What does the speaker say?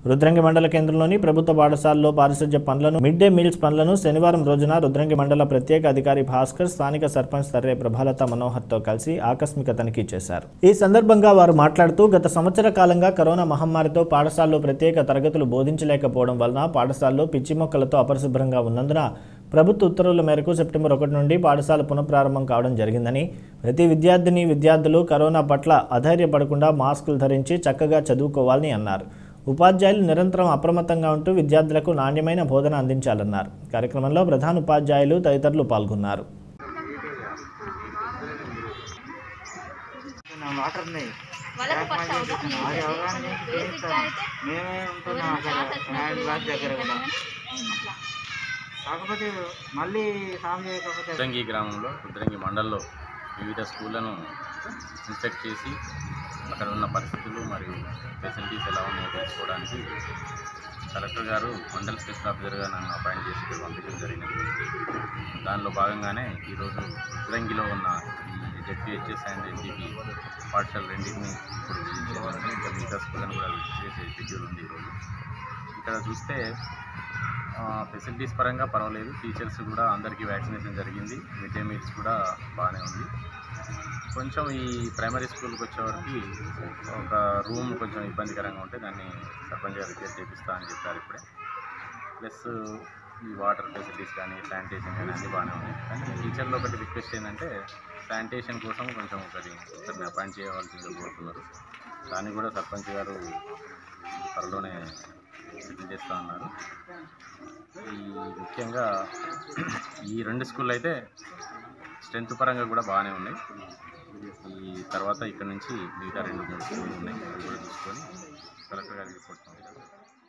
రుద్రంగి మండల కేంద్రంలోని ప్రభుత్వ పాఠశాలలో పారిశుధ్య పనులను మిడ్ డే మీల్స్ పనులను శనివారం రోజున రుద్రంగి మండల ప్రత్యేక అధికారి భాస్కర్ స్థానిక సర్పంచ్ తర్రే ప్రభాలత మనోహర్తో కలిసి ఆకస్మిక తనిఖీ చేశారు ఈ సందర్భంగా వారు మాట్లాడుతూ గత సంవత్సర కాలంగా కరోనా మహమ్మారితో పాఠశాలలో ప్రత్యేక తరగతులు బోధించలేకపోవడం వలన పాఠశాలలో పిచ్చి మొక్కలతో అపరిశుభ్రంగా ఉన్నందున ప్రభుత్వ ఉత్తర్వుల మేరకు సెప్టెంబర్ ఒకటి నుండి పాఠశాల పునఃప్రారంభం కావడం జరిగిందని ప్రతి విద్యార్థిని విద్యార్థులు కరోనా పట్ల అధైర్యపడకుండా మాస్కులు ధరించి చక్కగా చదువుకోవాలని అన్నారు ఉపాధ్యాయులు నిరంతరం అప్రమత్తంగా ఉంటూ విద్యార్థులకు నాణ్యమైన బోధన అందించాలన్నారు కార్యక్రమంలో ప్రధాన ఉపాధ్యాయులు తదితరులు పాల్గొన్నారు వాటర్ ఉన్నాయి వాళ్ళకి ఫస్ట్ అవగాహన అది ఏంటంటే అవగాహన కొంచెం బేసిక్గా అయితే మేమే ఉంటున్నాం ఎవరైనా అక్కడ క్లాస్ హ్యాండ్ గ్లాస్ దగ్గర కూడా అట్లా కాకపోతే మళ్ళీ సాల్వ్ చేయకపోతే రుద్రంగి గ్రామంలో రుద్రంగి మండల్లో వివిధ స్కూళ్ళను ఇన్స్పెక్ట్ చేసి అక్కడ ఉన్న పరిస్థితులు మరియు ఫెసిలిటీస్ ఎలా ఉన్నాయో తెలుసుకోవడానికి కలెక్టర్ గారు మండల్ స్పెషల్ ఆఫీసర్గా నన్ను అపాయింట్ చేసి ఇక్కడ పంపించడం జరిగినది దానిలో భాగంగానే ఈరోజు రుద్రంగిలో ఉన్న ఈ జెడ్పిహెచ్ఎస్ అండ్ ఎన్టీపీ పాఠశాల రెండింటిని ఇప్పుడు విజిట్ చేయాలని ఇంకా మిగతా స్కూళ్ళను కూడా విజిట్ చేసే షెడ్యూల్ ఉంది ఈరోజు ఇక్కడ చూస్తే ఫెసిలిటీస్ పరంగా పర్వాలేదు టీచర్స్ కూడా అందరికీ వ్యాక్సినేషన్ జరిగింది మిడ్ డే మీల్స్ కూడా బాగానే ఉంది కొంచెం ఈ ప్రైమరీ స్కూల్కి వచ్చేవరకు ఒక రూమ్ కొంచెం ఇబ్బందికరంగా ఉంటే దాన్ని సర్పంచ్ గారు రిపేర్ చేపిస్తా అని చెప్పారు ఇప్పుడే ప్లస్ ఈ వాటర్ ఫెసిలిటీస్ కానీ శానిటేషన్ కానీ అన్నీ బాగానే ఉన్నాయి కానీ టీచర్లో ఒకటి రిక్వెస్ట్ ఏంటంటే శానిటేషన్ కోసం కొంచెం ఒకటి ఒకరిని అపాయింట్ చేయవలసిందిగా కోరుతున్నారు దాన్ని కూడా సర్పంచ్ గారు త్వరలోనే సెటిల్ చేస్తూ ఉన్నారు ఈ ముఖ్యంగా ఈ రెండు స్కూల్ అయితే స్ట్రెంత్ పరంగా కూడా బాగానే ఉన్నాయి ఈ తర్వాత ఇక్కడ నుంచి మిగతా రెండు మూడు స్కూళ్ళు ఉన్నాయి అవి కూడా చూసుకొని కలెక్టర్ గారికి రిపోర్ట్ పంపించాలి